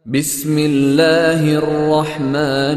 بسم الله الرحمن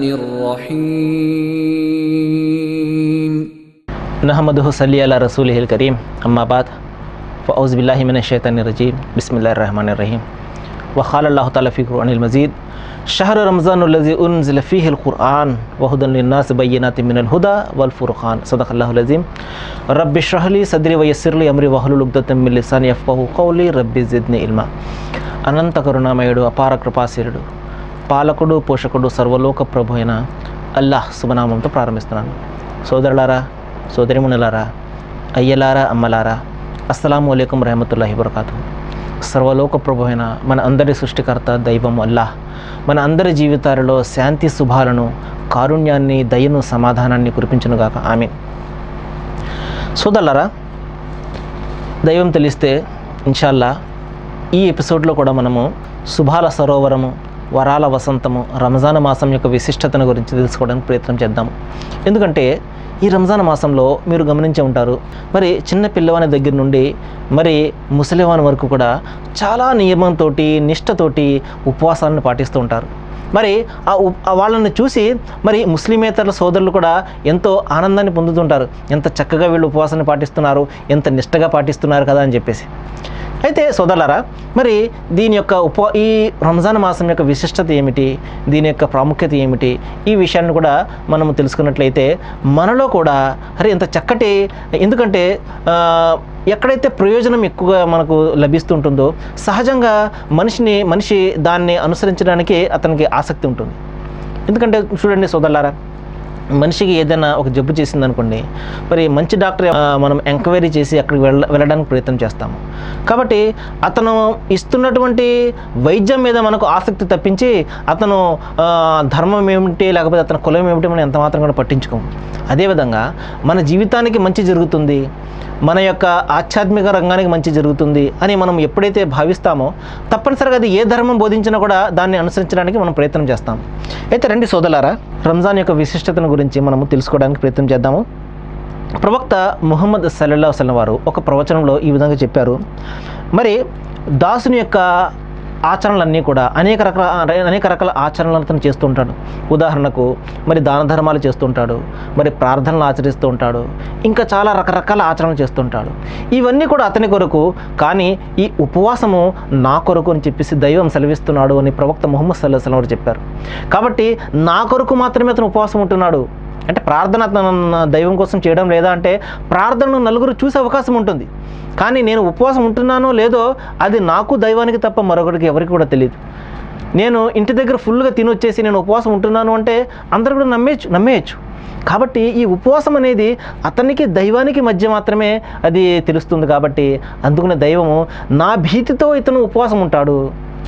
الرحيم नहमदह सल्ली अला रसूल करीम अम्माबाद फ़ौज़बिल्लिमिनशैतरजीम बसमीम वख़ाल अल्लाह ताला फ़ी क़ुरानिल मजीद शहर रमज़ानल्लज़ी उनज़िलफ़ीहिल क़ुरआन वहुदन लिन्नास बय्यिनातिम मिनल हुदा वल फ़ुरक़ान सदक़ल्लाहुल अज़ीम रब्बि इश्रह ली सद्री वयस्सिर ली अम्री वहलुल उक़्दतम मिन लिसानी यफ़क़हू क़ौली रब्बि ज़िद्नी ఇల్మా అనంత కరుణామయుడు అపార కృపాశీలుడు పాలకుడు పోషకుడు సర్వలోక ప్రభు అయిన అల్లాహ్ శుభనామంతో ప్రారంభిస్తున్నాను సోదరులారా సోదరిమునులారా అయ్యలారా అమ్మలారా అస్సలాము అలైకుం రహమతుల్లాహి వరకాతు సర్వలోక ప్రభు అయిన మన అందరి సృష్టికర్త దైవం అల్లాహ్ మన అందరి జీవితాలలో శాంతి శుభాలను కారుణ్యాన్ని దయను సమాధానాన్ని కురిపించునుగాక ఆమె సోదరులారా దైవం తెలిస్తే ఇన్షాల్లా ఈ ఎపిసోడ్లో కూడా మనము శుభాల సరోవరము వరాల వసంతము రంజాన్ మాసం యొక్క విశిష్టతను గురించి తెలుసుకోవడానికి ప్రయత్నం చేద్దాం ఎందుకంటే ఈ రంజాన్ మాసంలో మీరు గమనించే ఉంటారు మరి చిన్న పిల్లవాని దగ్గర నుండి మరి ముసలివాని వరకు కూడా చాలా నియమంతో నిష్టతోటి ఉపవాసాలను పాటిస్తూ ఉంటారు మరి ఆ ఉ- ఆ వాళ్ళని చూసి మరి ముస్లిమేతర సోదరులు కూడా ఎంతో ఆనందాన్ని పొందుతుంటారు ఎంత చక్కగా వీళ్ళు ఉపవాసాన్ని పాటిస్తున్నారు ఎంత నిష్టగా పాటిస్తున్నారు కదా అని చెప్పేసి అయితే సోదరులారా మరి దీని యొక్క ఉప ఈ రంజాన్ మాసం యొక్క విశిష్టత ఏమిటి దీని యొక్క ప్రాముఖ్యత ఏమిటి ఈ విషయాన్ని కూడా మనము తెలుసుకున్నట్లయితే మనలో కూడా అరే ఇంత చక్కటి ఎందుకంటే ఆ, ఎక్కడైతే ప్రయోజనం ఎక్కువగా మనకు లభిస్తుంటుందో సహజంగా మనిషిని మనిషి దాన్ని అనుసరించడానికి అతనికి ఆసక్తి ఉంటుంది ఎందుకంటే చూడండి సోదరులారా మనిషికి ఏదైనా ఒక జబ్బు చేసింది అనుకోండి మరి మంచి డాక్టర్ ఆ, మనం ఎంక్వైరీ చేసి అక్కడికి వెళ్ళ వెళ్ళడానికి ప్రయత్నం చేస్తాము కాబట్టి అతను ఇస్తున్నటువంటి వైద్యం మీద మనకు ఆసక్తి తప్పించి అతను ఆ, ధర్మం ఏమిటి లేకపోతే అతని కులం ఏమిటి మనం ఎంత మాత్రం కూడా పట్టించుకోము అదేవిధంగా మన జీవితానికి మంచి జరుగుతుంది మన యొక్క ఆధ్యాత్మిక రంగానికి మంచి జరుగుతుంది అని మనం ఎప్పుడైతే భావిస్తామో తప్పనిసరిగా అది ఏ ధర్మం బోధించినా కూడా దాన్ని అనుసరించడానికి మనం ప్రయత్నం చేస్తాం అయితే రండి సోదలారా రంజాన్ యొక్క విశిష్టతను గురించి మనము తెలుసుకోవడానికి ప్రయత్నం చేద్దాము ప్రవక్త ముహమ్మద్ సల్లల్లా వసల్లం వారు ఒక ప్రవచనంలో ఈ విధంగా చెప్పారు మరి దాసుని యొక్క ఆచరణలన్నీ కూడా అనేక రకాల అనేక రకాల ఆచరణలు అతను చేస్తూ ఉంటాడు ఉదాహరణకు మరి దాన ధర్మాలు చేస్తుంటాడు మరి ప్రార్థనలు ఆచరిస్తూ ఉంటాడు ఇంకా చాలా రకరకాల ఆచరణలు చేస్తుంటాడు ఇవన్నీ కూడా అతని కొరకు కానీ ఈ ఉపవాసము నా కొరకు అని చెప్పేసి దైవం సెలవిస్తున్నాడు అని ప్రవక్త ముహమ్మద్ సల్లాహ్ వసల్లం వారు చెప్పారు కాబట్టి నా కొరకు మాత్రమే అతను ఉపవాసం ఉంటున్నాడు అంటే ప్రార్థన తన దైవం కోసం చేయడం లేదా అంటే ప్రార్థనను నలుగురు చూసే అవకాశం ఉంటుంది కానీ నేను ఉపవాసం ఉంటున్నానో లేదో అది నాకు దైవానికి తప్ప మరొకరికి ఎవరికి కూడా తెలియదు నేను ఇంటి దగ్గర ఫుల్గా తినొచ్చేసి నేను ఉపవాసం ఉంటున్నాను అంటే అందరూ కూడా నమ్మేయచ్చు నమ్మేయచ్చు కాబట్టి ఈ ఉపవాసం అనేది అతనికి దైవానికి మధ్య మాత్రమే అది తెలుస్తుంది కాబట్టి అందుకనే దైవము నా భీతితో ఇతను ఉపవాసం ఉంటాడు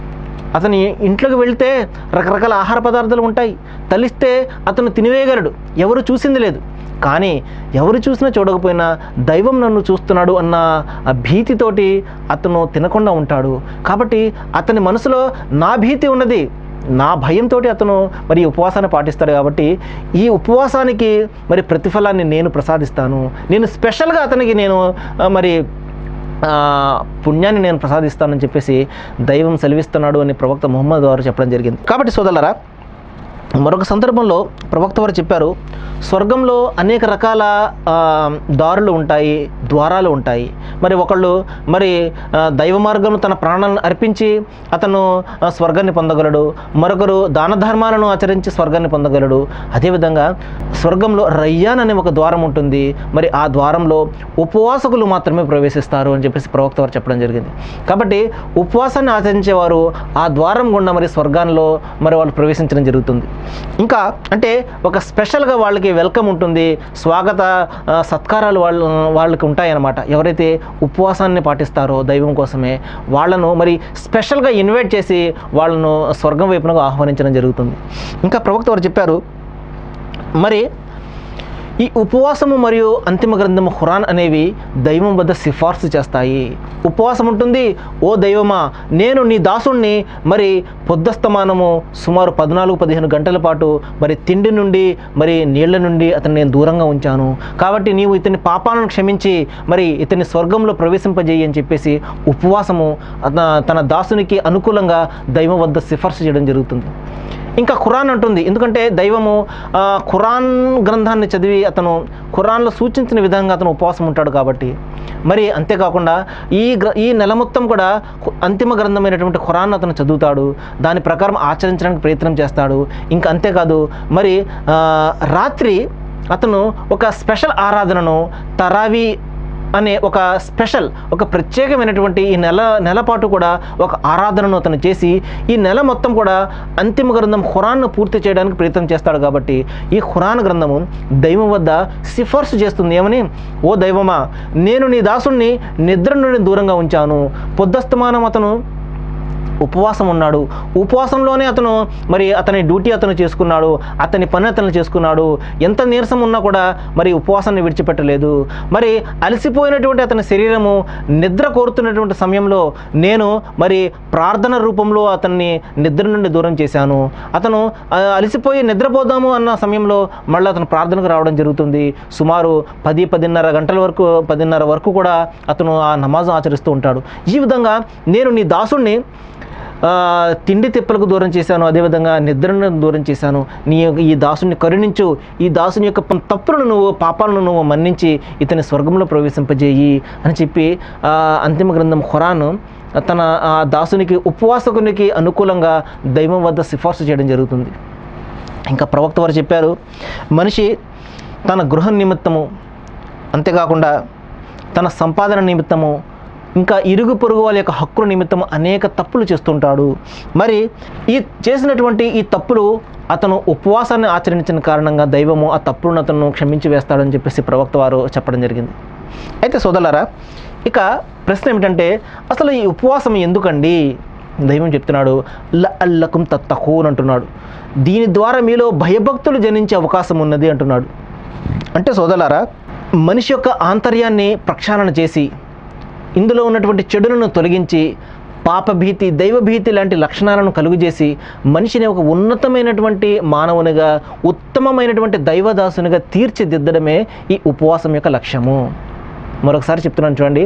అతని ఇంట్లోకి వెళ్తే రకరకాల ఆహార పదార్థాలు ఉంటాయి తలిస్తే అతను తినివేయగలడు ఎవరు చూసింది లేదు కానీ ఎవరు చూసినా చూడకపోయినా దైవం నన్ను చూస్తున్నాడు అన్న ఆ భీతితోటి అతను తినకుండా ఉంటాడు కాబట్టి అతని మనసులో నా భీతి ఉన్నది నా భయంతో అతను మరి ఈ ఉపవాసాన్ని పాటిస్తాడు కాబట్టి ఈ ఉపవాసానికి మరి ప్రతిఫలాన్ని నేను ప్రసాదిస్తాను నేను స్పెషల్గా అతనికి నేను ఆ, మరి ఆ, పుణ్యాన్ని నేను ప్రసాదిస్తానని చెప్పేసి దైవం సెలవిస్తున్నాడు అని ప్రవక్త ముహమ్మద్ వారు చెప్పడం జరిగింది కాబట్టి సోదరులారా మరొక సందర్భంలో ప్రవక్త వారు చెప్పారు స్వర్గంలో అనేక రకాల ఆ, దారులు ఉంటాయి ద్వారాలు ఉంటాయి మరి ఒకళ్ళు మరి ఆ, దైవ మార్గంలో తన ప్రాణాలను అర్పించి అతను ఆ, స్వర్గాన్ని పొందగలడు మరొకరు దాన ధర్మాలను ఆచరించి స్వర్గాన్ని పొందగలడు అదేవిధంగా స్వర్గంలో రయ్యాన్ అనే ఒక ద్వారం ఉంటుంది మరి ఆ ద్వారంలో ఉపవాసకులు మాత్రమే ప్రవేశిస్తారు అని చెప్పేసి ప్రవక్త వారు చెప్పడం జరిగింది కాబట్టి ఉపవాసాన్ని ఆచరించేవారు ఆ ద్వారం గుండా మరి స్వర్గాల్లో మరి వాళ్ళు ప్రవేశించడం జరుగుతుంది ఇంకా అంటే ఒక స్పెషల్గా వాళ్ళకి వెల్కమ్ ఉంటుంది స్వాగత ఆ, సత్కారాలు వాళ్ళు వాళ్ళకి ఉంటాయన్నమాట ఎవరైతే ఉపవాసాన్ని పాటిస్తారో దైవం కోసమే వాళ్ళను మరి స్పెషల్గా ఇన్వైట్ చేసి వాళ్ళను స్వర్గం వైపునకు ఆహ్వానించడం జరుగుతుంది ఇంకా ప్రవక్త వారు చెప్పారు మరి ఈ ఉపవాసము మరియు అంతిమ గ్రంథము ఖురాన్ అనేవి దైవం వద్ద సిఫార్సు చేస్తాయి ఉపవాసం ఉంటుంది ఓ దైవమా నేను నీ దాసుణ్ణి మరి పొద్దస్తమానము సుమారు పద్నాలుగు పదిహేను గంటల పాటు మరి తిండి నుండి మరి నీళ్ల నుండి అతన్ని నేను దూరంగా ఉంచాను కాబట్టి నీవు ఇతని పాపాలను క్షమించి మరి ఇతని స్వర్గంలో ప్రవేశింపజేయి అని చెప్పేసి ఉపవాసము అత- తన దాసునికి అనుకూలంగా దైవం వద్ద సిఫార్సు చేయడం జరుగుతుంది ఇంకా ఖురాన్ అంటుంది ఎందుకంటే దైవము ఆ, ఖురాన్ గ్రంథాన్ని చదివి అతను ఖురాన్లో సూచించిన విధంగా అతను ఉపవాసం ఉంటాడు కాబట్టి మరి అంతేకాకుండా ఈ గ్ర ఈ నెల మొత్తం కూడా ఖు- అంతిమ గ్రంథమైనటువంటి ఖురాన్ అతను చదువుతాడు దాని ప్రకారం ఆచరించడానికి ప్రయత్నం చేస్తాడు ఇంకా అంతేకాదు మరి ఆ, రాత్రి అతను ఒక స్పెషల్ ఆరాధనను తరావీ అనే ఒక స్పెషల్ ఒక ప్రత్యేకమైనటువంటి ఈ నెల నెల పాటు కూడా ఒక ఆరాధనను అతను చేసి ఈ నెల మొత్తం కూడా అంతిమ గ్రంథం ఖురాన్ను పూర్తి చేయడానికి ప్రయత్నం చేస్తాడు కాబట్టి ఈ ఖురాన్ గ్రంథము దైవం వద్ద సిఫార్సు చేస్తుంది ఏమని ఓ దైవమా నేను నీ దాసుణ్ణి నిద్ర నుండి దూరంగా ఉంచాను పొద్దస్తమానం అతను ఉపవాసం ఉన్నాడు ఉపవాసంలోనే అతను మరి అతని డ్యూటీ అతను చేసుకున్నాడు అతని పని అతను చేసుకున్నాడు ఎంత నీరసం ఉన్నా కూడా మరి ఉపవాసాన్ని విడిచిపెట్టలేదు మరి అలసిపోయినటువంటి అతని శరీరము నిద్ర కోరుతున్నటువంటి సమయంలో నేను మరి ప్రార్థన రూపంలో అతన్ని నిద్ర నుండి దూరం చేశాను అతను ఆ, అలసిపోయి నిద్రపోదాము అన్న సమయంలో మళ్ళీ అతను ప్రార్థనకు రావడం జరుగుతుంది సుమారు పది పదిన్నర గంటల వరకు పదిన్నర వరకు కూడా అతను ఆ నమాజు ఆచరిస్తూ ఉంటాడు ఈ విధంగా నేను నీ దాసుణ్ణి ఆ, తిండి తిప్పలకు దూరం చేశాను అదేవిధంగా నిద్రను దూరం చేశాను నీ యొక్క- ఈ దాసుని కరుణించు ఈ దాసుని యొక్క ప- తప్పులను నువ్వు పాపాలను నువ్వు మన్నించి ఇతని స్వర్గంలో ప్రవేశింపజేయి అని చెప్పి ఆ, అంతిమ గ్రంథం ఖురాన్ తన ఆ దాసునికి ఉపవాసకునికి అనుకూలంగా దైవం వద్ద సిఫార్సు చేయడం జరుగుతుంది ఇంకా ప్రవక్త వారు చెప్పారు మనిషి తన గృహ నిమిత్తము అంతేకాకుండా తన సంపాదన నిమిత్తము ఇంకా ఇరుగు పొరుగు వాళ్ళ యొక్క హక్కుల నిమిత్తము అనేక తప్పులు చేస్తుంటాడు మరి ఈ చేసినటువంటి ఈ తప్పులు అతను ఉపవాసాన్ని ఆచరించిన కారణంగా దైవము ఆ తప్పులను అతను క్షమించి వేస్తాడని చెప్పేసి ప్రవక్త వారు చెప్పడం జరిగింది అయితే సోదరులారా ఇక ప్రశ్న ఏమిటంటే అసలు ఈ ఉపవాసం ఎందుకండి దైవం చెప్తున్నాడు ల అల్లకం తత్తహూన్ అంటున్నాడు దీని ద్వారా మీలో భయభక్తులు జనించే అవకాశం ఉన్నది అంటున్నాడు అంటే సోదరులారా మనిషి యొక్క ఆంతర్యాన్ని ప్రక్షాళన చేసి ఇందులో ఉన్నటువంటి చెడులను తొలగించి పాపభీతి దైవభీతి లాంటి లక్షణాలను కలుగజేసి మనిషిని ఒక ఉన్నతమైనటువంటి మానవునిగా ఉత్తమమైనటువంటి దైవదాసునిగా తీర్చిదిద్దడమే ఈ ఉపవాసం యొక్క లక్ష్యము మరొకసారి చెప్తున్నాను చూడండి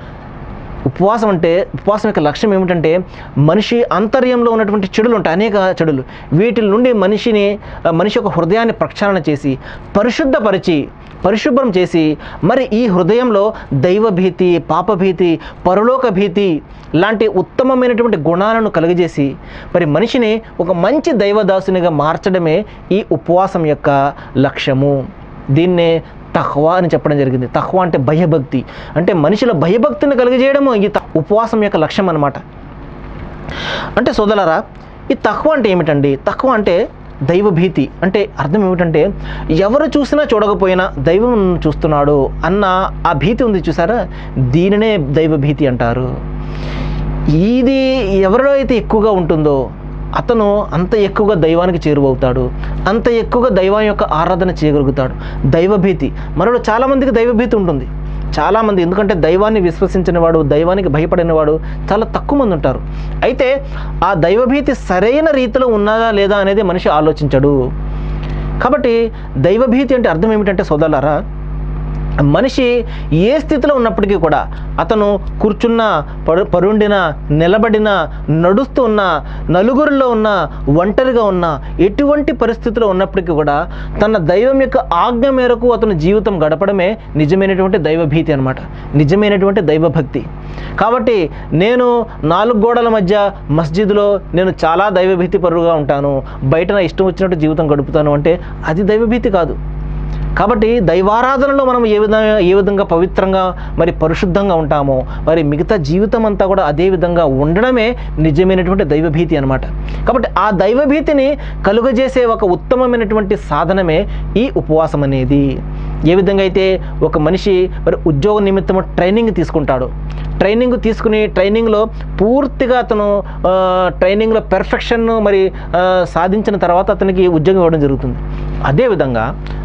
ఉపవాసం అంటే ఉపవాసం యొక్క లక్ష్యం ఏమిటంటే మనిషి అంతర్యంలో ఉన్నటువంటి చెడులు ఉంటాయి అనేక చెడులు వీటి నుండి మనిషిని ఆ, మనిషి యొక్క హృదయాన్ని ప్రక్షాళన చేసి పరిశుద్ధపరిచి పరిశుభ్రం చేసి మరి ఈ హృదయంలో దైవభీతి పాపభీతి పరలోక భీతి లాంటి ఉత్తమమైనటువంటి గుణాలను కలుగజేసి మరి మనిషిని ఒక మంచి దైవదాసునిగా మార్చడమే ఈ ఉపవాసం యొక్క లక్ష్యము దీన్నే తహ్వా అని చెప్పడం జరిగింది తహ్వా అంటే భయభక్తి అంటే మనిషిలో భయభక్తిని కలిగజేయడము ఈ త- ఉపవాసం యొక్క లక్ష్యం అన్నమాట అంటే సోదలరా ఈ తక్కువ అంటే ఏమిటండి తక్కువ అంటే దైవభీతి అంటే అర్థం ఏమిటంటే ఎవరు చూసినా చూడకపోయినా దైవం నన్ను చూస్తున్నాడు అన్న ఆ భీతి ఉంది చూసారా దీనినే దైవభీతి అంటారు ఇది ఎవరిలో అయితే ఎక్కువగా ఉంటుందో అతను అంత ఎక్కువగా దైవానికి చేరువవుతాడు అంత ఎక్కువగా దైవం యొక్క ఆరాధన చేయగలుగుతాడు దైవభీతి మనలో చాలామందికి దైవభీతి ఉంటుంది చాలామంది ఎందుకంటే దైవాన్ని విశ్వసించిన వాడు దైవానికి భయపడిన వాడు చాలా తక్కువ మంది ఉంటారు అయితే ఆ దైవభీతి సరైన రీతిలో ఉన్నదా లేదా అనేది మనిషి ఆలోచించడు కాబట్టి దైవభీతి అంటే అర్థం ఏమిటంటే సోదరులారా మనిషి ఏ స్థితిలో ఉన్నప్పటికీ కూడా అతను కూర్చున్న పడు పరుండిన నిలబడిన నడుస్తూ ఉన్న నలుగురిలో ఉన్న ఒంటరిగా ఉన్న ఎటువంటి పరిస్థితిలో ఉన్నప్పటికీ కూడా తన దైవం యొక్క ఆజ్ఞ మేరకు అతను జీవితం గడపడమే నిజమైనటువంటి దైవభీతి అనమాట నిజమైనటువంటి దైవభక్తి కాబట్టి నేను నాలుగు గోడల మధ్య మస్జిద్లో నేను చాలా దైవభీతి పరుగా ఉంటాను బయట నా ఇష్టం వచ్చినట్టు జీవితం గడుపుతాను అంటే అది దైవభీతి కాదు కాబట్టి దైవారాధనలో మనం ఏ విధంగా ఏ విధంగా పవిత్రంగా మరి పరిశుద్ధంగా ఉంటామో మరి మిగతా జీవితం అంతా కూడా అదే విధంగా ఉండడమే నిజమైనటువంటి దైవభీతి అనమాట కాబట్టి ఆ దైవభీతిని కలుగజేసే ఒక ఉత్తమమైనటువంటి సాధనమే ఈ ఉపవాసం అనేది ఏ విధంగా అయితే ఒక మనిషి మరి ఉద్యోగ నిమిత్తం ట్రైనింగ్ తీసుకుంటాడు ట్రైనింగ్ తీసుకుని ట్రైనింగ్లో పూర్తిగా అతను ఆ, ట్రైనింగ్లో పెర్ఫెక్షన్ మరి ఆ, సాధించిన తర్వాత అతనికి ఉద్యోగం ఇవ్వడం జరుగుతుంది అదేవిధంగా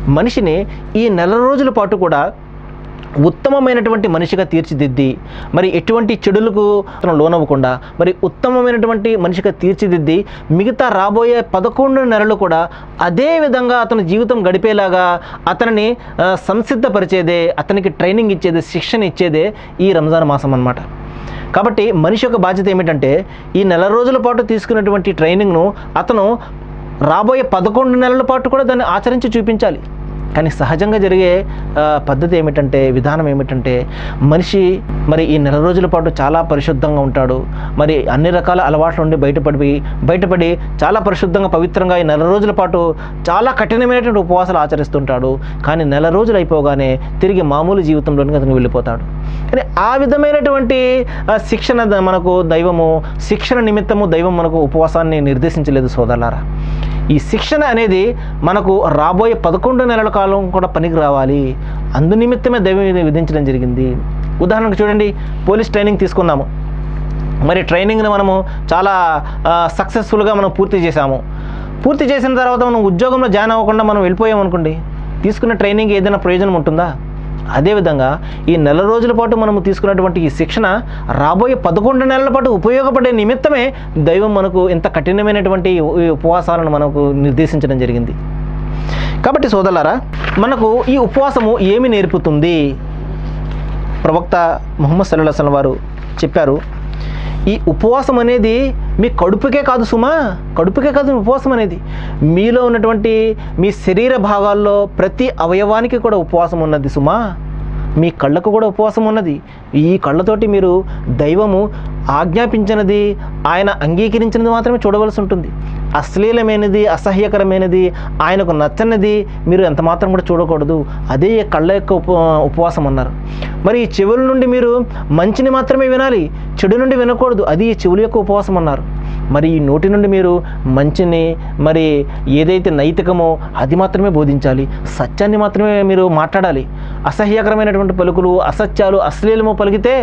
మనిషిని ఈ నెల రోజుల పాటు కూడా ఉత్తమమైనటువంటి మనిషిగా తీర్చిదిద్ది మరి ఎటువంటి చెడులకు అతను లోనవ్వకుండా మరి ఉత్తమమైనటువంటి మనిషిగా తీర్చిదిద్ది మిగతా రాబోయే పదకొండు నెలలు కూడా అదే విధంగా అతని జీవితం గడిపేలాగా అతనిని ఆ, సంసిద్ధపరిచేదే అతనికి ట్రైనింగ్ ఇచ్చేదే శిక్షణ ఇచ్చేదే ఈ రంజాన్ మాసం అన్నమాట కాబట్టి మనిషి యొక్క బాధ్యత ఏమిటంటే ఈ నెల రోజుల పాటు తీసుకున్నటువంటి ట్రైనింగ్ను అతను రాబోయే పదకొండు నెలల పాటు కూడా దాన్ని ఆచరించి చూపించాలి కానీ సహజంగా జరిగే ఆ, పద్ధతి ఏమిటంటే విధానం ఏమిటంటే మనిషి మరి ఈ నెల రోజుల పాటు చాలా పరిశుద్ధంగా ఉంటాడు మరి అన్ని రకాల అలవాట్ల నుండి బయటపడి బయటపడి చాలా పరిశుద్ధంగా పవిత్రంగా ఈ నెల రోజుల పాటు చాలా కఠినమైనటువంటి ఉపవాసాలు ఆచరిస్తుంటాడు కానీ నెల రోజులు అయిపోగానే తిరిగి మామూలు జీవితంలోనికి అతను వెళ్ళిపోతాడు కానీ ఆ విధమైనటువంటి ఆ, శిక్షణ ద- మనకు దైవము శిక్షణ నిమిత్తము దైవం మనకు ఉపవాసాన్ని నిర్దేశించలేదు సోదరులారా ఈ శిక్షణ అనేది మనకు రాబోయే పదకొండు నెలల కాలం కూడా పనికి రావాలి అందు నిమిత్తమే దైవం ఇది విధించడం జరిగింది ఉదాహరణకు చూడండి పోలీస్ ట్రైనింగ్ తీసుకుందాము మరి ట్రైనింగ్ని మనము చాలా సక్సెస్ఫుల్గా మనం పూర్తి చేశాము పూర్తి చేసిన తర్వాత మనం ఉద్యోగంలో జాయిన్ అవ్వకుండా మనం వెళ్ళిపోయాం అనుకోండి తీసుకున్న ట్రైనింగ్ ఏదైనా ప్రయోజనం ఉంటుందా అదేవిధంగా ఈ నెల రోజుల పాటు మనము తీసుకున్నటువంటి ఈ శిక్షణ రాబోయే పదకొండు నెలల పాటు ఉపయోగపడే నిమిత్తమే దైవం మనకు ఇంత కఠినమైనటువంటి ఈ ఉపవాసాలను మనకు నిర్దేశించడం జరిగింది కాబట్టి సోదరులారా మనకు ఈ ఉపవాసము ఏమి నేర్పుతుంది ప్రవక్త ముహమ్మద్ సల్లాహ్ అసలు వారు చెప్పారు ఈ ఉపవాసం అనేది మీ కడుపుకే కాదు సుమా కడుపుకే కాదు ఉపవాసం అనేది మీలో ఉన్నటువంటి మీ శరీర భాగాల్లో ప్రతి అవయవానికి కూడా ఉపవాసం ఉన్నది సుమా మీ కళ్ళకు కూడా ఉపవాసం ఉన్నది ఈ కళ్ళతోటి మీరు దైవము ఆజ్ఞాపించినది ఆయన అంగీకరించినది మాత్రమే చూడవలసి ఉంటుంది అశ్లీలమైనది అసహ్యకరమైనది ఆయనకు నచ్చనిది మీరు ఎంత మాత్రం కూడా చూడకూడదు అదే ఈ కళ్ళ యొక్క ఉప ఉపవాసం అన్నారు మరి ఈ చెవుల నుండి మీరు మంచిని మాత్రమే వినాలి చెడు నుండి వినకూడదు అది ఈ చెవుల యొక్క ఉపవాసం అన్నారు మరి ఈ నోటి నుండి మీరు మంచిని మరి ఏదైతే నైతికమో అది మాత్రమే బోధించాలి సత్యాన్ని మాత్రమే మీరు మాట్లాడాలి అసహ్యకరమైనటువంటి పలుకులు అసత్యాలు అశ్లీలము పలికితే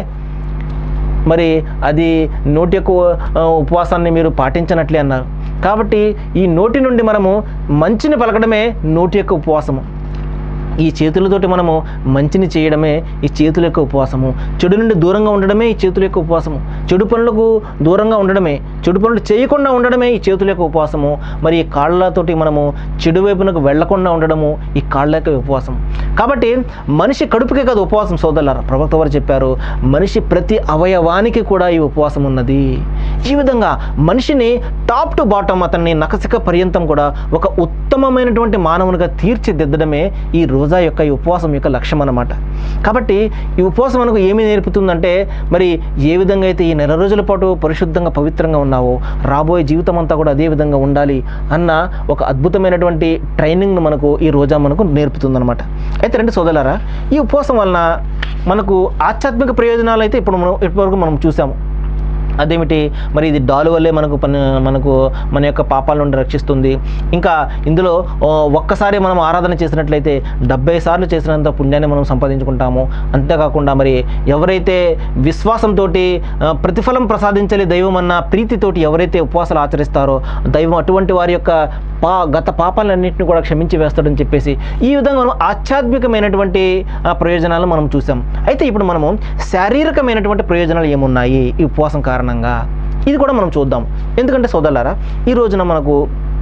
మరి అది నోటి యొక్క ఆ, ఉపవాసాన్ని మీరు పాటించనట్లే అన్నారు కాబట్టి ఈ నోటి నుండి మనము మంచిని పలకడమే నోటి యొక్క ఉపవాసము ఈ చేతులతోటి మనము మంచిని చేయడమే ఈ చేతుల యొక్క ఉపవాసము చెడు నుండి దూరంగా ఉండడమే ఈ చేతుల యొక్క ఉపవాసము చెడు పనులకు దూరంగా ఉండడమే చెడు పనులు చేయకుండా ఉండడమే ఈ చేతుల యొక్క ఉపవాసము మరి ఈ కాళ్ళతోటి మనము చెడు వైపునకు వెళ్లకుండా ఉండడము ఈ కాళ్ళ యొక్క ఉపవాసం కాబట్టి మనిషి కడుపుకే కాదు ఉపవాసం సోదరులారా ప్రవక్త వారు చెప్పారు మనిషి ప్రతి అవయవానికి కూడా ఈ ఉపవాసం ఉన్నది ఈ విధంగా మనిషిని టాప్ టు బాటమ్ అతన్ని నకసిక పర్యంతం కూడా ఒక ఉత్తమమైనటువంటి మానవునిగా తీర్చిదిద్దడమే ఈ రోజా యొక్క ఈ ఉపవాసం యొక్క లక్ష్యం అన్నమాట కాబట్టి ఈ ఉపవాసం మనకు ఏమి నేర్పుతుందంటే మరి ఏ విధంగా అయితే ఈ నెల రోజుల పాటు పరిశుద్ధంగా పవిత్రంగా ఉన్నావో రాబోయే జీవితం అంతా కూడా అదే విధంగా ఉండాలి అన్న ఒక అద్భుతమైనటువంటి ట్రైనింగ్ను మనకు ఈ రోజా మనకు నేర్పుతుందన్నమాట అయితే రండి సోదరులారా ఈ ఉపవాసం వలన మనకు ఆధ్యాత్మిక ప్రయోజనాలు అయితే ఇప్పుడు మనం ఇప్పటివరకు మనం చూసాము అదేమిటి మరి ఇది డాలు వల్లే మనకు పని మనకు మన యొక్క పాపాల నుండి రక్షిస్తుంది ఇంకా ఇందులో ఆ, ఒక్కసారి మనం ఆరాధన చేసినట్లయితే డెబ్బై సార్లు చేసినంత పుణ్యాన్ని మనం సంపాదించుకుంటాము అంతేకాకుండా మరి ఎవరైతే విశ్వాసంతో ప్రతిఫలం ప్రసాదించాలి దైవం అన్న ప్రీతితోటి ఎవరైతే ఉపవాసాలు ఆచరిస్తారో దైవం అటువంటి వారి యొక్క పా గత పాపాలన్నింటిని కూడా క్షమించి వేస్తాడని చెప్పేసి ఈ విధంగా మనం ఆధ్యాత్మికమైనటువంటి ఆ, ప్రయోజనాలు మనం చూసాం అయితే ఇప్పుడు మనము శారీరకమైనటువంటి ప్రయోజనాలు ఏమున్నాయి ఈ ఉపవాసం కారణంగా ఇది కూడా మనం చూద్దాం ఎందుకంటే సోదరులారా ఈ రోజున మనకు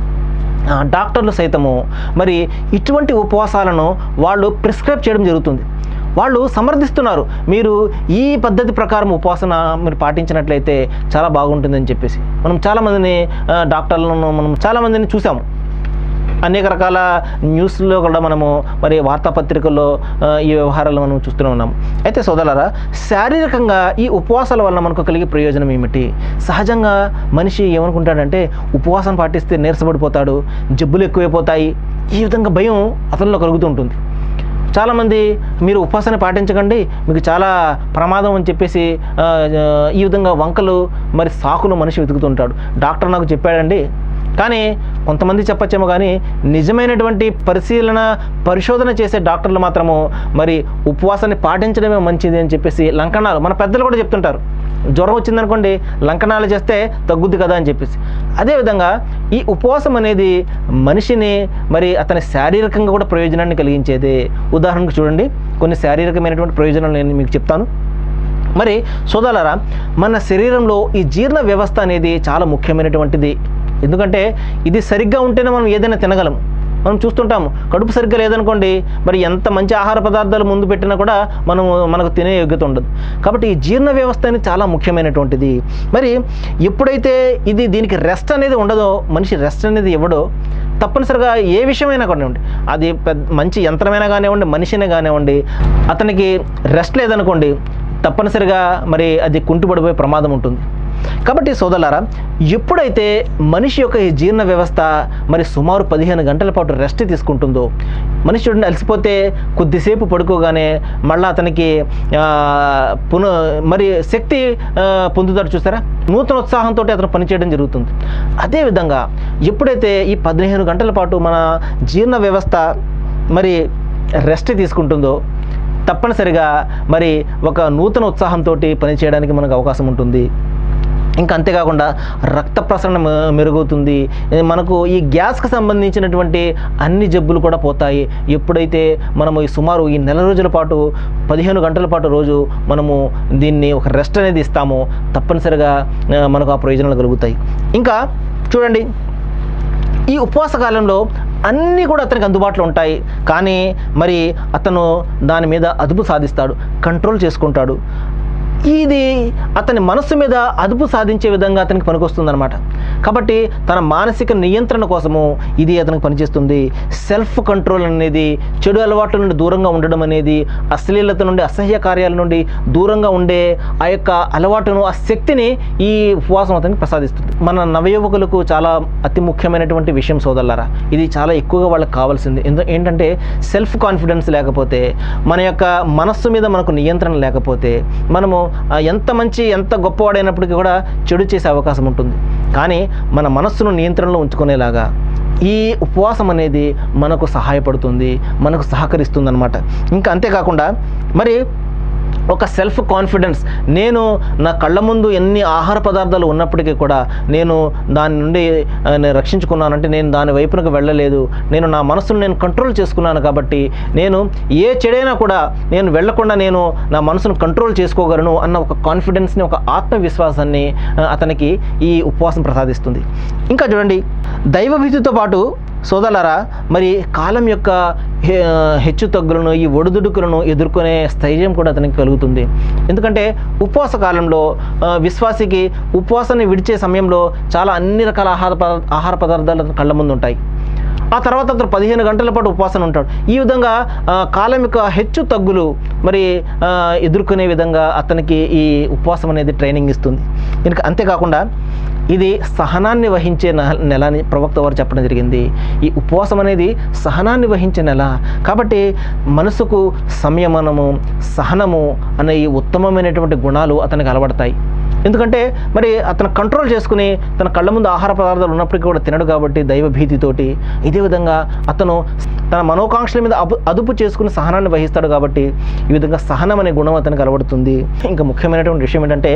ఆ, డాక్టర్లు సైతము మరి ఇటువంటి ఉపవాసాలను వాళ్ళు ప్రిస్క్రైబ్ చేయడం జరుగుతుంది వాళ్ళు సమర్థిస్తున్నారు మీరు ఈ పద్ధతి ప్రకారం ఉపవాసన మీరు పాటించినట్లయితే చాలా బాగుంటుందని చెప్పేసి మనం చాలామందిని ఆ, డాక్టర్లను మనం చాలామందిని చూసాము అనేక రకాల న్యూస్లో కూడా మనము మరి వార్తాపత్రికల్లో ఆ, ఈ వ్యవహారాలు మనం చూస్తూనే ఉన్నాము అయితే సోదరులారా శారీరకంగా ఈ ఉపవాసాల వలన మనకు కలిగే ప్రయోజనం ఏమిటి సహజంగా మనిషి ఏమనుకుంటాడంటే ఉపవాసం పాటిస్తే నీరసపడిపోతాడు జబ్బులు ఎక్కువైపోతాయి ఈ విధంగా భయం అతనిలో కలుగుతూ ఉంటుంది చాలామంది మీరు ఉపవాసాన్ని పాటించకండి మీకు చాలా ప్రమాదం అని చెప్పేసి ఆ, ఆ, ఈ విధంగా వంకలు మరి సాకులు మనిషి వెతుకుతుంటాడు డాక్టర్ నాకు చెప్పాడండి కానీ కొంతమంది చెప్పచ్చేమో కానీ నిజమైనటువంటి పరిశీలన పరిశోధన చేసే డాక్టర్లు మాత్రము మరి ఉపవాసాన్ని పాటించడమే మంచిది అని చెప్పేసి లంకణాలు మన పెద్దలు కూడా చెప్తుంటారు జ్వరం వచ్చిందనుకోండి లంకణాలు చేస్తే తగ్గుద్ది కదా అని చెప్పేసి అదేవిధంగా ఈ ఉపవాసం అనేది మనిషిని మరి అతని శారీరకంగా కూడా ప్రయోజనాన్ని కలిగించేదే ఉదాహరణకు చూడండి కొన్ని శారీరకమైనటువంటి ప్రయోజనాలు నేను మీకు చెప్తాను మరి సోదరులారా మన శరీరంలో ఈ జీర్ణ వ్యవస్థ అనేది చాలా ముఖ్యమైనటువంటిది ఎందుకంటే ఇది సరిగ్గా ఉంటేనే మనం ఏదైనా తినగలం మనం చూస్తుంటాము కడుపు సరిగ్గా లేదనుకోండి మరి ఎంత మంచి ఆహార పదార్థాలు ముందు పెట్టినా కూడా మనం మనకు తినే యోగ్యత ఉండదు కాబట్టి ఈ జీర్ణ వ్యవస్థ అనేది చాలా ముఖ్యమైనటువంటిది మరి ఎప్పుడైతే ఇది దీనికి రెస్ట్ అనేది ఉండదో మనిషి రెస్ట్ అనేది ఇవ్వడో తప్పనిసరిగా ఏ విషయమైనా కానివ్వండి అది పెద్ద మంచి యంత్రమైనా కానివ్వండి మనిషినే కానివ్వండి అతనికి రెస్ట్ లేదనుకోండి తప్పనిసరిగా మరి అది కుంటుపడిపోయే ప్రమాదం ఉంటుంది కాబట్టి సోదరులారా ఎప్పుడైతే మనిషి యొక్క ఈ జీర్ణ వ్యవస్థ మరి సుమారు పదిహేను గంటల పాటు రెస్ట్ తీసుకుంటుందో మనిషి చూడండి అలసిపోతే కొద్దిసేపు పడుకోగానే మళ్ళీ అతనికి ఆ, పున మరి శక్తి ఆ, పొందుతాడు చూసారా నూతన ఉత్సాహంతో అతను పనిచేయడం జరుగుతుంది అదేవిధంగా ఎప్పుడైతే ఈ పదిహేను గంటల పాటు మన జీర్ణ వ్యవస్థ మరి రెస్ట్ తీసుకుంటుందో తప్పనిసరిగా మరి ఒక నూతన ఉత్సాహంతో పనిచేయడానికి మనకు అవకాశం ఉంటుంది ఇంకా అంతేకాకుండా రక్త ప్రసరణ మె- మెరుగవుతుంది ఏ, మనకు ఈ గ్యాస్కి సంబంధించినటువంటి అన్ని జబ్బులు కూడా పోతాయి ఎప్పుడైతే మనము ఈ సుమారు ఈ నెల రోజుల పాటు పదిహేను గంటల పాటు రోజు మనము దీన్ని ఒక రెస్ట్ అనేది ఇస్తామో తప్పనిసరిగా ఆ, మనకు ఆ ప్రయోజనాలు కలుగుతాయి ఇంకా చూడండి ఈ ఉపవాస కాలంలో అన్నీ కూడా అతనికి అందుబాటులో ఉంటాయి కానీ మరి అతను దాని మీద అదుపు సాధిస్తాడు కంట్రోల్ చేసుకుంటాడు ఇది అతని మనస్సు మీద అదుపు సాధించే విధంగా అతనికి పనికొస్తుందన్నమాట కాబట్టి తన మానసిక నియంత్రణ కోసము ఇది అతనికి పనిచేస్తుంది సెల్ఫ్ కంట్రోల్ అనేది చెడు అలవాట్ల నుండి దూరంగా ఉండడం అనేది అశ్లీలత నుండి అసహ్య కార్యాల నుండి దూరంగా ఉండే ఆ యొక్క అలవాటును ఆ శక్తిని ఈ ఉపవాసం అతనికి ప్రసాదిస్తుంది మన నవయువకులకు చాలా అతి ముఖ్యమైనటువంటి విషయం సోదరులారా ఇది చాలా ఎక్కువగా వాళ్ళకి కావాల్సింది ఎందు ఏంటంటే సెల్ఫ్ కాన్ఫిడెన్స్ లేకపోతే మన యొక్క మనస్సు మీద మనకు నియంత్రణ లేకపోతే మనము ఆ, ఎంత మంచి ఎంత గొప్పవాడైనప్పటికీ కూడా చెడు చేసే అవకాశం ఉంటుంది కానీ మన మనస్సును నియంత్రణలో ఉంచుకునేలాగా ఈ ఉపవాసం అనేది మనకు సహాయపడుతుంది మనకు సహకరిస్తుంది అనమాట ఇంకా అంతేకాకుండా మరి ఒక సెల్ఫ్ కాన్ఫిడెన్స్ నేను నా కళ్ళ ముందు ఎన్ని ఆహార పదార్థాలు ఉన్నప్పటికీ కూడా నేను దాని నుండి ఆ, నేను రక్షించుకున్నానంటే నేను దాని వైపునకు వెళ్ళలేదు నేను నా మనసును నేను కంట్రోల్ చేసుకున్నాను కాబట్టి నేను ఏ చెడైనా కూడా నేను వెళ్లకుండా నేను నా మనసును కంట్రోల్ చేసుకోగలను అన్న ఒక కాన్ఫిడెన్స్ని ఒక ఆత్మవిశ్వాసాన్ని ఆ, అతనికి ఈ ఉపవాసం ప్రసాదిస్తుంది ఇంకా చూడండి దైవభీతితో పాటు సోదరులారా మరి కాలం యొక్క హె- హెచ్చు తగ్గులను ఈ ఒడిదుడుకులను ఎదుర్కొనే స్థైర్యం కూడా అతనికి కలుగుతుంది ఎందుకంటే ఉపవాస కాలంలో ఆ, విశ్వాసికి ఉపవాసాన్ని విడిచే సమయంలో చాలా అన్ని రకాల ఆహార పదార్థ ఆహార పదార్థాలు అతని కళ్ళ ముందు ఉంటాయి ఆ తర్వాత అతను పదిహేను గంటల పాటు ఉపవాసం ఉంటాడు ఈ విధంగా ఆ, కాలం యొక్క హెచ్చు తగ్గులు మరి ఆ, ఎదుర్కొనే విధంగా అతనికి ఈ ఉపవాసం అనేది ట్రైనింగ్ ఇస్తుంది ఇంకా అంతేకాకుండా ఇది సహనాన్ని వహించే నెల నెల అని ప్రవక్త వారు చెప్పడం జరిగింది ఈ ఉపవాసం అనేది సహనాన్ని వహించే నెల కాబట్టి మనసుకు సంయమనము సహనము అనే ఈ ఉత్తమమైనటువంటి గుణాలు అతనికి అలవడతాయి ఎందుకంటే మరి అతను కంట్రోల్ చేసుకుని తన కళ్ళ ముందు ఆహార పదార్థాలు ఉన్నప్పటికీ కూడా తినడు కాబట్టి దైవ భీతితోటి ఇదే విధంగా అతను తన మనోకాంక్షల మీద అదు అదుపు చేసుకుని సహనాన్ని వహిస్తాడు కాబట్టి ఈ విధంగా సహనం అనే గుణం అతనికి అలవడుతుంది ఇంకా ముఖ్యమైనటువంటి విషయం ఏంటంటే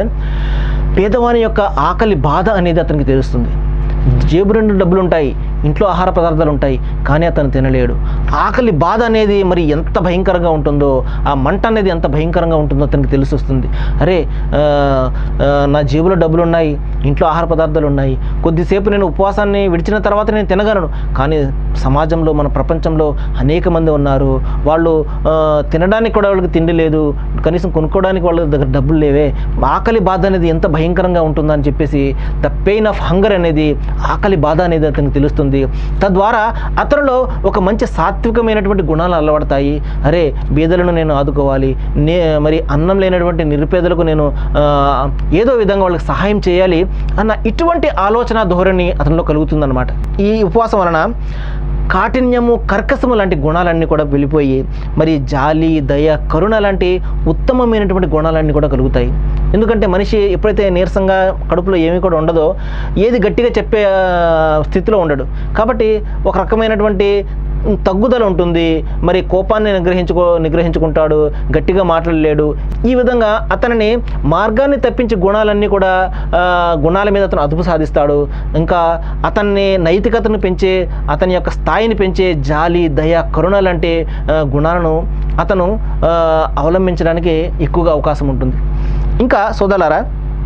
పేదవాని యొక్క ఆకలి బాధ అనేది అతనికి తెలుస్తుంది జేబు రెండు డబ్బులు ఉంటాయి ఇంట్లో ఆహార పదార్థాలు ఉంటాయి కానీ అతను తినలేడు ఆకలి బాధ అనేది మరి ఎంత భయంకరంగా ఉంటుందో ఆ మంట అనేది ఎంత భయంకరంగా ఉంటుందో అతనికి తెలిసి వస్తుంది అరే ఆ, ఆ, నా జేబులో డబ్బులు ఉన్నాయి ఇంట్లో ఆహార పదార్థాలు ఉన్నాయి కొద్దిసేపు నేను ఉపవాసాన్ని విడిచిన తర్వాత నేను తినగలను కానీ సమాజంలో మన ప్రపంచంలో అనేక మంది ఉన్నారు వాళ్ళు ఆ, తినడానికి కూడా వాళ్ళకి తిండి లేదు కనీసం కొనుక్కోవడానికి వాళ్ళ దగ్గర డబ్బులు లేవే ఆకలి బాధ అనేది ఎంత భయంకరంగా ఉంటుందని చెప్పేసి ద పెయిన్ ఆఫ్ హంగర్ అనేది ఆకలి బాధ అనేది అతనికి తెలుస్తుంది తద్వారా అతనిలో ఒక మంచి సాత్వికమైనటువంటి గుణాలు అలవడతాయి అరే బీదలను నేను ఆదుకోవాలి నే మరి అన్నం లేనటువంటి నిరుపేదలకు నేను ఆ, ఏదో విధంగా వాళ్ళకి సహాయం చేయాలి అన్న ఇటువంటి ఆలోచన ధోరణి అతనిలో కలుగుతుందన్నమాట ఈ ఉపవాసం వలన కాఠిన్యము కర్కసము లాంటి గుణాలన్నీ కూడా వెళ్ళిపోయి మరి జాలి దయ కరుణ లాంటి ఉత్తమమైనటువంటి గుణాలన్నీ కూడా కలుగుతాయి ఎందుకంటే మనిషి ఎప్పుడైతే నీరసంగా కడుపులో ఏమీ కూడా ఉండదో ఏది గట్టిగా చెప్పే ఆ, స్థితిలో ఉండడు కాబట్టి ఒక రకమైనటువంటి తగ్గుదల ఉంటుంది మరి కోపాన్ని నిగ్రహించుకో నిగ్రహించుకుంటాడు గట్టిగా మాట్లాడలేడు ఈ విధంగా అతనిని మార్గాన్ని తప్పించి గుణాలన్నీ కూడా ఆ, గుణాల మీద అతను అదుపు సాధిస్తాడు ఇంకా అతన్ని నైతికతను పెంచే అతని యొక్క స్థాయిని పెంచే జాలి దయ కరుణ లాంటి ఆ, గుణాలను అతను ఆ, అవలంబించడానికి ఎక్కువగా అవకాశం ఉంటుంది ఇంకా సోదలారా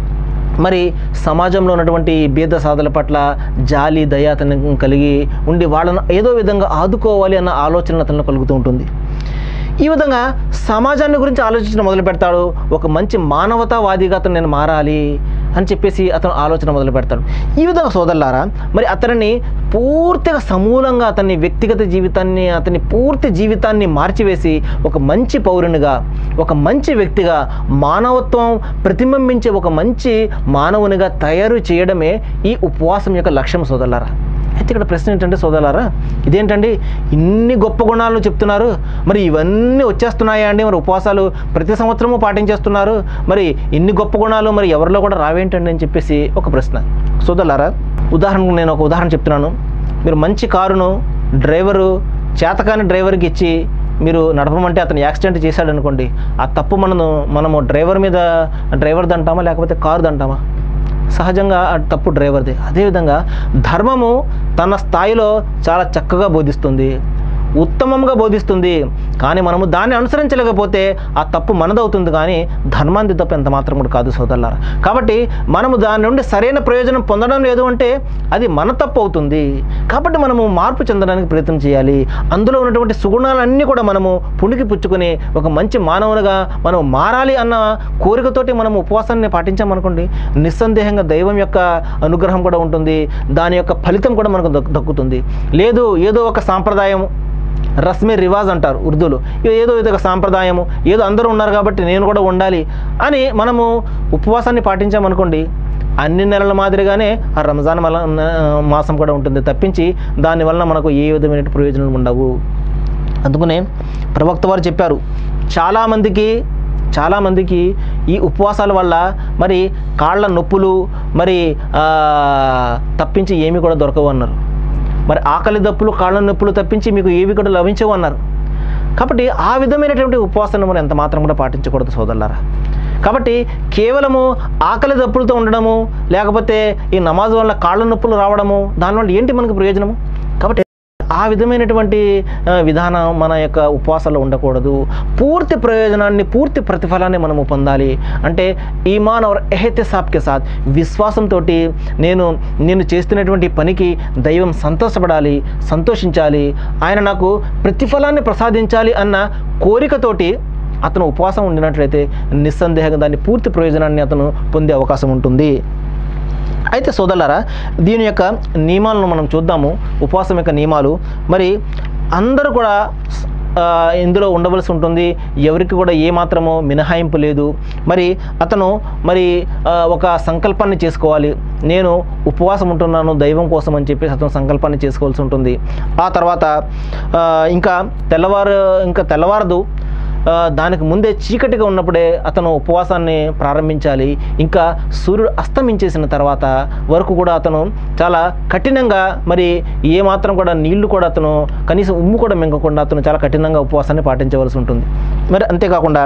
మరి సమాజంలో ఉన్నటువంటి బీద సాధుల పట్ల జాలి దయ అతను కలిగి ఉండి వాళ్ళను ఏదో విధంగా ఆదుకోవాలి అన్న ఆలోచన అతను కలుగుతూ ఉంటుంది ఈ విధంగా సమాజాన్ని గురించి ఆలోచించడం మొదలు పెడతాడు ఒక మంచి మానవతావాదిగా అతను నేను మారాలి అని చెప్పేసి అతను ఆలోచన మొదలు పెడతాడు ఈ విధంగా సోదరులారా మరి అతనిని పూర్తిగా సమూలంగా అతని వ్యక్తిగత జీవితాన్ని అతని పూర్తి జీవితాన్ని మార్చివేసి ఒక మంచి పౌరునిగా ఒక మంచి వ్యక్తిగా మానవత్వం ప్రతిబింబించే ఒక మంచి మానవునిగా తయారు చేయడమే ఈ ఉపవాసం యొక్క లక్ష్యం సోదరులారా అయితే ఇక్కడ ప్రశ్న ఏంటంటే సోదరులారా ఇదేంటండి ఇన్ని గొప్ప గుణాలు చెప్తున్నారు మరి ఇవన్నీ వచ్చేస్తున్నాయా అండి మరి ఉపవాసాలు ప్రతి సంవత్సరము పాటించేస్తున్నారు మరి ఇన్ని గొప్ప గుణాలు మరి ఎవరిలో కూడా రావేంటండి అని చెప్పేసి ఒక ప్రశ్న సోదరులారా ఉదాహరణకు నేను ఒక ఉదాహరణ చెప్తున్నాను మీరు మంచి కారును డ్రైవరు చేతకాని డ్రైవర్కి ఇచ్చి మీరు నడపమంటే అతను యాక్సిడెంట్ చేశాడు అనుకోండి ఆ తప్పు మనము మనము డ్రైవర్ మీద డ్రైవర్ది అంటామా లేకపోతే కారుది అంటామా సహజంగా ఆ తప్పు డ్రైవర్దే అదేవిధంగా ధర్మము తన స్థాయిలో చాలా చక్కగా బోధిస్తుంది ఉత్తమంగా బోధిస్తుంది కానీ మనము దాన్ని అనుసరించలేకపోతే ఆ తప్పు మనదవుతుంది కానీ ధర్మాంది తప్పు ఎంత మాత్రం కూడా కాదు సోదరులారా కాబట్టి మనము దాని నుండి సరైన ప్రయోజనం పొందడం లేదు అంటే అది మన తప్పు అవుతుంది కాబట్టి మనము మార్పు చెందడానికి ప్రయత్నం చేయాలి అందులో ఉన్నటువంటి సుగుణాలన్నీ కూడా మనము పుణికి పుచ్చుకొని ఒక మంచి మానవునిగా మనం మారాలి అన్న కోరికతోటి మనం ఉపవాసాన్ని పాటించామనుకోండి నిస్సందేహంగా దైవం యొక్క అనుగ్రహం కూడా ఉంటుంది దాని యొక్క ఫలితం కూడా మనకు దక్కు- దక్కుతుంది లేదు ఏదో ఒక సాంప్రదాయం రస్మే రివాజ్ అంటారు ఉర్దూలో ఇది ఏదో ఇది ఒక సాంప్రదాయము ఏదో అందరూ ఉన్నారు కాబట్టి నేను కూడా ఉండాలి అని మనము ఉపవాసాన్ని పాటించామనుకోండి అన్ని నెలల మాదిరిగానే ఆ రంజాన్ మల మాసం కూడా ఉంటుంది తప్పించి దానివల్ల మనకు ఏ విధమైన ప్రయోజనాలు ఉండవు అందుకనే ప్రవక్త వారు చెప్పారు చాలామందికి చాలామందికి ఈ ఉపవాసాల వల్ల మరి కాళ్ళ నొప్పులు మరి ఆ, తప్పించి ఏమీ కూడా దొరకవు అన్నారు మరి ఆకలి దప్పులు కాళ్ళ నొప్పులు తప్పించి మీకు ఏవి కూడా లభించవు అన్నారు కాబట్టి ఆ విధమైనటువంటి ఉపవాసాన్ని మనం ఎంత మాత్రం కూడా పాటించకూడదు సోదరులారా కాబట్టి కేవలము ఆకలి దప్పులతో ఉండడము లేకపోతే ఈ నమాజ్ వల్ల కాళ్ళ నొప్పులు రావడము దానివల్ల ఏంటి మనకు ప్రయోజనము కాబట్టి ఆ విధమైనటువంటి ఆ, విధానం మన యొక్క ఉపవాసాల్లో ఉండకూడదు పూర్తి ప్రయోజనాన్ని పూర్తి ప్రతిఫలాన్ని మనము పొందాలి అంటే ఈమాన్ और एहतिसाब के साथ విశ్వాసంతో నేను నేను చేస్తున్నటువంటి పనికి దైవం సంతోషపడాలి సంతోషించాలి ఆయన నాకు ప్రతిఫలాన్ని ప్రసాదించాలి అన్న కోరికతోటి అతను ఉపవాసం ఉండినట్లయితే నిస్సందేహంగా దాన్ని పూర్తి ప్రయోజనాన్ని అతను పొందే అవకాశం ఉంటుంది అయితే సోదరులారా దీని యొక్క నియమాలను మనం చూద్దాము ఉపవాసం యొక్క నియమాలు మరి అందరూ కూడా ఆ, ఇందులో ఉండవలసి ఉంటుంది ఎవరికి కూడా ఏ మాత్రమో మినహాయింపు లేదు మరి అతను మరి ఆ, ఒక సంకల్పాన్ని చేసుకోవాలి నేను ఉపవాసం ఉంటున్నాను దైవం కోసం అని చెప్పేసి అతను సంకల్పాన్ని చేసుకోవాల్సి ఉంటుంది ఆ తర్వాత ఆ, ఇంకా తెల్లవారు ఇంకా తెల్లవారదు ఆ, దానికి ముందే చీకటిగా ఉన్నప్పుడే అతను ఉపవాసాన్ని ప్రారంభించాలి ఇంకా సూర్యుడు అస్తమించేసిన తర్వాత వరకు కూడా అతను చాలా కఠినంగా మరి ఏ మాత్రం కూడా నీళ్లు కూడా అతను కనీసం ఉమ్ము కూడా మింగకుండా అతను చాలా కఠినంగా ఉపవాసాన్ని పాటించవలసి ఉంటుంది మరి అంతేకాకుండా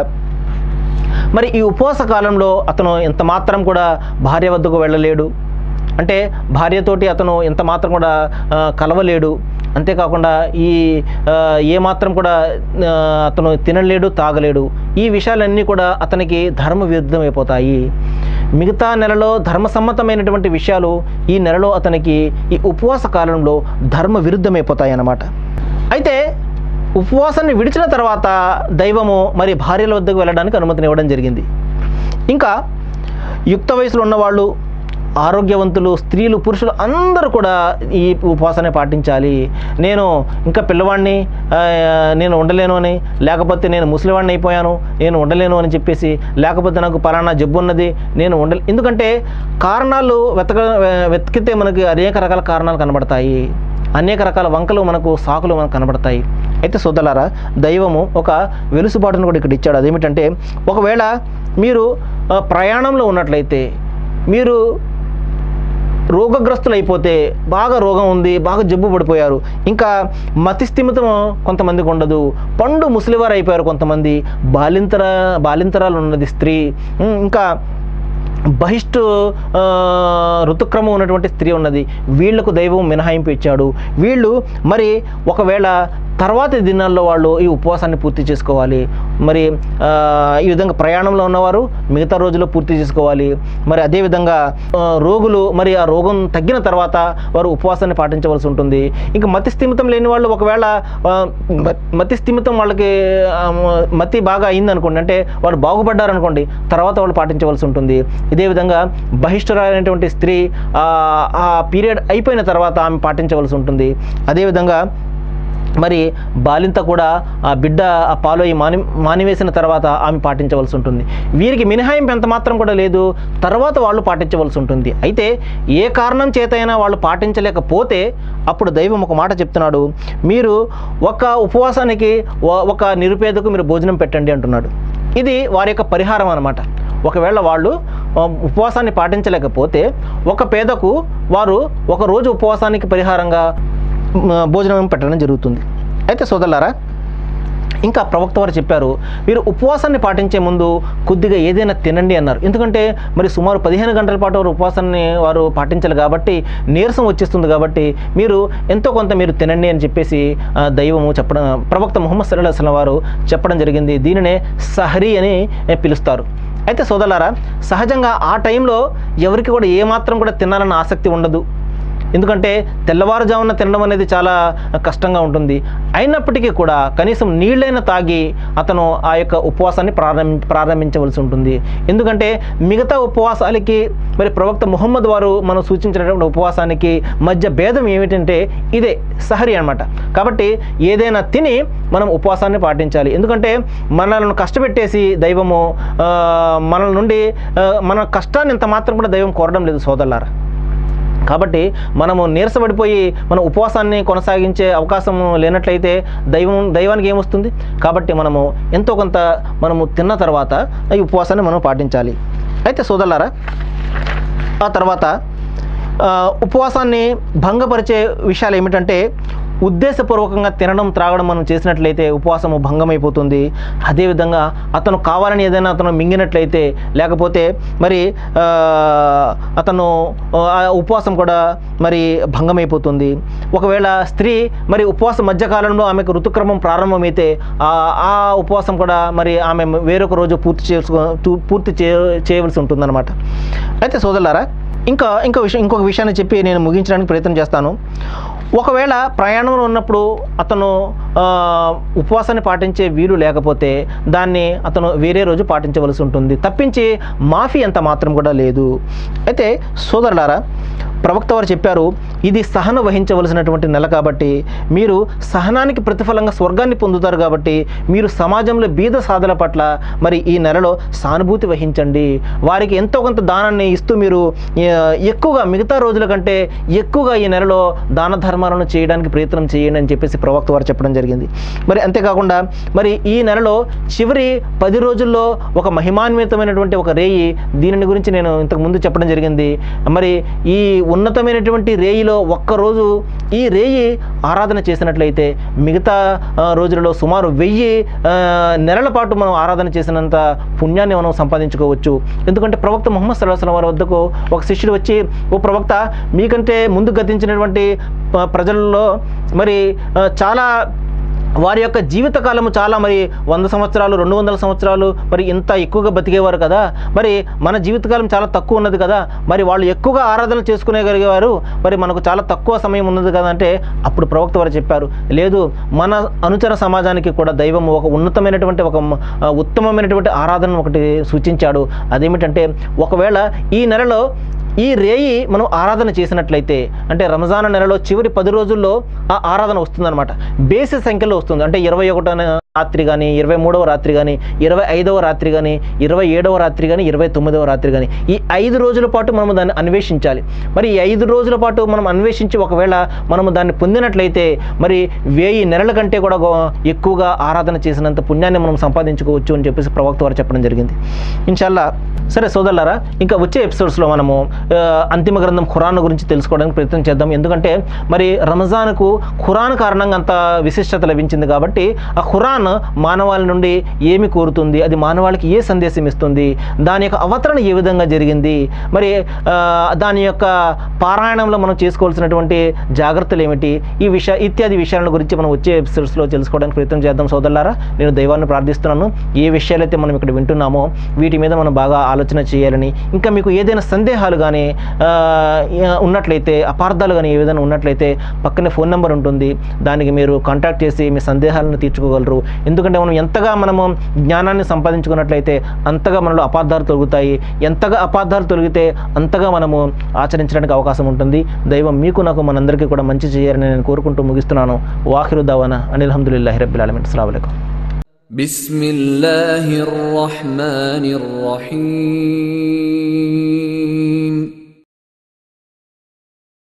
మరి ఈ ఉపవాస కాలంలో అతను ఎంత మాత్రం కూడా భార్య వద్దకు వెళ్ళలేడు అంటే భార్యతోటి అతను ఎంత మాత్రం కూడా ఆ, కలవలేడు అంతేకాకుండా ఈ ఆ, ఏ మాత్రం కూడా ఆ, అతను తినలేడు తాగలేడు ఈ విషయాలన్నీ కూడా అతనికి ధర్మ విరుద్ధమైపోతాయి మిగతా నెలలో ధర్మసమ్మతమైనటువంటి విషయాలు ఈ నెలలో అతనికి ఈ ఉపవాస కాలంలో ధర్మ విరుద్ధమైపోతాయి అన్నమాట అయితే ఉపవాసాన్ని విడిచిన తర్వాత దైవము మరి భార్యల వద్దకు వెళ్ళడానికి అనుమతిని ఇవ్వడం జరిగింది ఇంకా యుక్త వయసులో ఉన్నవాళ్ళు ఆరోగ్యవంతులు స్త్రీలు పురుషులు అందరూ కూడా ఈ ఉపవాసాన్ని పాటించాలి నేను ఇంకా పిల్లవాడిని ఆ, నేను ఉండలేను అని లేకపోతే నేను ముసలివాడిని అయిపోయాను నేను ఉండలేను అని చెప్పేసి లేకపోతే నాకు పలానా జబ్బు ఉన్నది నేను ఉండలే ఎందుకంటే కారణాలు వెతక వెతికితే మనకి అనేక రకాల కారణాలు కనబడతాయి అనేక రకాల వంకలు మనకు సాకులు మనకు కనబడతాయి అయితే సోదలారా దైవము ఒక వెలుసుబాటును కూడా ఇక్కడ ఇచ్చాడు అదేమిటంటే ఒకవేళ మీరు ఆ, ప్రయాణంలో ఉన్నట్లయితే మీరు రోగగ్రస్తులు అయిపోతే బాగా రోగం ఉంది బాగా జబ్బు పడిపోయారు ఇంకా మతిస్థిమితం కొంతమందికి ఉండదు పండు ముసలివారు అయిపోయారు కొంతమంది బాలింతర బాలింతరాలు ఉన్నది స్త్రీ ఉమ్, ఇంకా బహిష్టు ఆ, ఋతుక్రమం ఉన్నటువంటి స్త్రీ ఉన్నది వీళ్లకు దైవం మినహాయింపు ఇచ్చాడు వీళ్ళు మరి ఒకవేళ తర్వాతి దినాల్లో వాళ్ళు ఈ ఉపవాసాన్ని పూర్తి చేసుకోవాలి మరి ఆ, ఈ విధంగా ప్రయాణంలో ఉన్నవారు మిగతా రోజుల్లో పూర్తి చేసుకోవాలి మరి అదేవిధంగా ఆ, రోగులు మరి ఆ రోగం తగ్గిన తర్వాత వారు ఉపవాసాన్ని పాటించవలసి ఉంటుంది ఇంకా మతి స్థిమితం లేని వాళ్ళు ఒకవేళ ఆ, మ- మతి స్థిమితం వాళ్ళకి ఆ, మతి బాగా అయింది అనుకోండి అంటే వాళ్ళు బాగుపడ్డారు అనుకోండి తర్వాత వాళ్ళు పాటించవలసి ఉంటుంది ఇదే విధంగా బహిష్ఠురాలైనటువంటి స్త్రీ ఆ, ఆ పీరియడ్ అయిపోయిన తర్వాత ఆమె పాటించవలసి ఉంటుంది అదేవిధంగా మరి బాలింత కూడా ఆ బిడ్డ ఆ పాలు మాని మానివేసిన తర్వాత ఆమె పాటించవలసి ఉంటుంది వీరికి మినహాయింపు ఎంత మాత్రం కూడా లేదు తర్వాత వాళ్ళు పాటించవలసి ఉంటుంది అయితే ఏ కారణం చేతైనా వాళ్ళు పాటించలేకపోతే అప్పుడు దైవం ఒక మాట చెప్తున్నాడు మీరు ఒక ఉపవాసానికి ఒ- ఒక నిరుపేదకు మీరు భోజనం పెట్టండి అంటున్నాడు ఇది వారి యొక్క పరిహారం అన్నమాట ఒకవేళ వాళ్ళు ఆ, ఉపవాసాన్ని పాటించలేకపోతే ఒక పేదకు వారు ఒక రోజు ఉపవాసానికి పరిహారంగా మ, భోజనం పెట్టడం జరుగుతుంది అయితే సోదరులారా ఇంకా ప్రవక్త వారు చెప్పారు మీరు ఉపవాసాన్ని పాటించే ముందు కొద్దిగా ఏదైనా తినండి అన్నారు ఎందుకంటే మరి సుమారు పదిహేను గంటల పాటు వారు ఉపవాసాన్ని వారు పాటించాలి కాబట్టి నీరసం వచ్చేస్తుంది కాబట్టి మీరు ఎంతో కొంత మీరు తినండి అని చెప్పేసి ఆ, దైవము చెప్పడం ప్రవక్త ముహమ్మద్ సల్లాహ్ అసలం వారు చెప్పడం జరిగింది దీనినే సహరీ అని పిలుస్తారు అయితే సోదరులారా సహజంగా ఆ టైంలో ఎవరికి కూడా ఏమాత్రం కూడా తినాలన్న ఆసక్తి ఉండదు ఎందుకంటే తెల్లవారుజామున తినడం అనేది చాలా కష్టంగా ఉంటుంది అయినప్పటికీ కూడా కనీసం నీళ్ళైనా తాగి అతను ఆ యొక్క ఉపవాసాన్ని ప్రారంభి ప్రారంభించవలసి ఉంటుంది ఎందుకంటే మిగతా ఉపవాసాలకి మరి ప్రవక్త ముహమ్మద్ వారు మనం సూచించినటువంటి ఉపవాసానికి మధ్య భేదం ఏమిటంటే ఇదే సహరి అన్నమాట కాబట్టి ఏదైనా తిని మనం ఉపవాసాన్ని పాటించాలి ఎందుకంటే మనల్ని కష్టపెట్టేసి దైవము ఆ, మన నుండి ఆ, మన కష్టాన్ని ఇంత మాత్రం కూడా దైవం కోరడం లేదు సోదరులారా కాబట్టి మనము నీరసపడిపోయి మన ఉపవాసాన్ని కొనసాగించే అవకాశం లేనట్లయితే దైవం దైవానికి ఏమొస్తుంది కాబట్టి మనము ఎంతో కొంత మనము తిన్న తర్వాత ఈ ఉపవాసాన్ని మనం పాటించాలి అయితే సోదరులారా ఆ తర్వాత ఆ, ఉపవాసాన్ని భంగపరిచే విషయాలు ఏమిటంటే ఉద్దేశపూర్వకంగా తినడం త్రాగడం మనం చేసినట్లయితే ఉపవాసము భంగమైపోతుంది అదేవిధంగా అతను కావాలని ఏదైనా అతను మింగినట్లయితే లేకపోతే మరి ఆ, అతను ఆ ఉపవాసం కూడా మరి భంగమైపోతుంది ఒకవేళ స్త్రీ మరి ఉపవాసం మధ్యకాలంలో ఆమెకు ఋతుక్రమం ప్రారంభమైతే ఆ ఆ ఉపవాసం కూడా మరి ఆమె వేరొక రోజు పూర్తి చేసుకో పూర్తి చేయ చేయవలసి ఉంటుందన్నమాట అయితే సోదరులారా ఇంకా ఇంకో విషయం ఇంకొక విషయాన్ని చెప్పి నేను ముగించడానికి ప్రయత్నం చేస్తాను ఒకవేళ ప్రయాణంలో ఉన్నప్పుడు అతను ఆ, ఉపవాసాన్ని పాటించే వీలు లేకపోతే దాన్ని అతను వేరే రోజు పాటించవలసి ఉంటుంది తప్పించి మాఫీ అంత మాత్రం కూడా లేదు అయితే సోదరులారా ప్రవక్త వారు చెప్పారు ఇది సహన వహించవలసినటువంటి నెల కాబట్టి మీరు సహనానికి ప్రతిఫలంగా స్వర్గాన్ని పొందుతారు కాబట్టి మీరు సమాజంలో బీద సాధల పట్ల మరి ఈ నెలలో సానుభూతి వహించండి వారికి ఎంతో కొంత దానాన్ని ఇస్తూ మీరు ఆ, ఎక్కువగా మిగతా రోజుల కంటే ఎక్కువగా ఈ నెలలో దాన ధర్మాలను చేయడానికి ప్రయత్నం చేయండి అని చెప్పేసి ప్రవక్త వారు చెప్పడం జరిగింది మరి అంతేకాకుండా మరి ఈ నెలలో చివరి పది రోజుల్లో ఒక మహిమాన్వితమైనటువంటి ఒక రేయి దీనిని గురించి నేను ఇంతకు ముందు చెప్పడం జరిగింది మరి ఈ ఉన్నతమైనటువంటి రేయిలో ఒక్కరోజు ఈ రేయి ఆరాధన చేసినట్లయితే మిగతా ఆ, రోజులలో సుమారు వెయ్యి ఆ, నెలల పాటు మనం ఆరాధన చేసినంత పుణ్యాన్ని మనం సంపాదించుకోవచ్చు ఎందుకంటే ప్రవక్త ముహమ్మద్ సల్లాహం వారి వద్దకు ఒక శిష్యుడు వచ్చి ఓ ప్రవక్త మీకంటే ముందు గతించినటువంటి ఆ, ప్రజల్లో మరి ఆ, చాలా వారి యొక్క జీవితకాలము చాలా మరి వంద సంవత్సరాలు రెండు వందల సంవత్సరాలు మరి ఇంత ఎక్కువగా బతికేవారు కదా మరి మన జీవితకాలం చాలా తక్కువ ఉన్నది కదా మరి వాళ్ళు ఎక్కువగా ఆరాధన చేసుకునేగలిగేవారు మరి మనకు చాలా తక్కువ సమయం ఉన్నది కదా అంటే అప్పుడు ప్రవక్త వారు చెప్పారు లేదు మన అనుచర సమాజానికి కూడా దైవం ఒక ఉన్నతమైనటువంటి ఒక మ- ఆ, ఉత్తమమైనటువంటి ఆరాధన ఒకటి సూచించాడు అదేమిటంటే ఒకవేళ ఈ నెలలో ఈ రేయి మనం ఆరాధన చేసినట్లయితే అంటే రంజాన్ నెలలో చివరి పది రోజుల్లో ఆ ఆరాధన వస్తుందన్నమాట బేసి సంఖ్యలో వస్తుంది అంటే ఇరవై ఒకటో రాత్రి కానీ ఇరవై మూడవ రాత్రి కానీ ఇరవై ఐదవ రాత్రి కానీ ఇరవై ఏడవ రాత్రి కానీ ఇరవై తొమ్మిదవ రాత్రి కానీ ఈ ఐదు రోజుల పాటు మనం దాన్ని అన్వేషించాలి మరి ఈ ఐదు రోజుల పాటు మనం అన్వేషించి ఒకవేళ మనము దాన్ని పొందినట్లయితే మరి వెయ్యి నెలల కంటే కూడా గో- ఎక్కువగా ఆరాధన చేసినంత పుణ్యాన్ని మనం సంపాదించుకోవచ్చు అని చెప్పేసి ప్రవక్త వారు చెప్పడం జరిగింది ఇన్షాల్లా సరే సోదరులారా ఇంకా వచ్చే ఎపిసోడ్స్లో మనము ఆ, అంతిమ గ్రంథం ఖురాన్ గురించి తెలుసుకోవడానికి ప్రయత్నం చేద్దాం ఎందుకంటే మరి రంజాన్కు ఖురాన్ కారణంగా అంత విశిష్టత లభించింది కాబట్టి ఆ ఖురాన్ మానవాళి నుండి ఏమి కోరుతుంది అది మానవాళికి ఏ సందేశం ఇస్తుంది దాని యొక్క అవతరణ ఏ విధంగా జరిగింది మరి ఆ, దాని యొక్క పారాయణంలో మనం చేసుకోవాల్సినటువంటి జాగ్రత్తలు ఏమిటి ఈ విషయ ఇత్యాది విషయాల గురించి మనం వచ్చే ఎపిసోడ్స్లో తెలుసుకోవడానికి ప్రయత్నం చేద్దాం సోదరులారా నేను దైవాన్ని ప్రార్థిస్తున్నాను ఏ విషయాలైతే మనం ఇక్కడ వింటున్నామో వీటి మీద మనం బాగా ఆలోచన చేయాలని ఇంకా మీకు ఏదైనా సందేహాలు కానీ ఉన్నట్లయితే అపార్థాలు కానీ ఏ విధంగా ఉన్నట్లయితే పక్కనే ఫోన్ నెంబర్ ఉంటుంది దానికి మీరు కాంటాక్ట్ చేసి మీ సందేహాలను తీర్చుకోగలరు ఎందుకంటే మనం ఎంతగా మనము జ్ఞానాన్ని సంపాదించుకున్నట్లయితే అంతగా మనలో అపార్థాలు తొలుగుతాయి ఎంతగా అపార్థాలు తొలగితే అంతగా మనము ఆచరించడానికి అవకాశం ఉంటుంది దైవం మీకు నాకు మనందరికీ కూడా మంచి చేయాలని నేను కోరుకుంటూ ముగిస్తున్నాను వాహిరు దావానా అనిల్ హమ్దుల్లాహి రబ్బిల్ ఆలమిన్ అస్సలాము అలైకుం بسم الله الرحمن الرحيم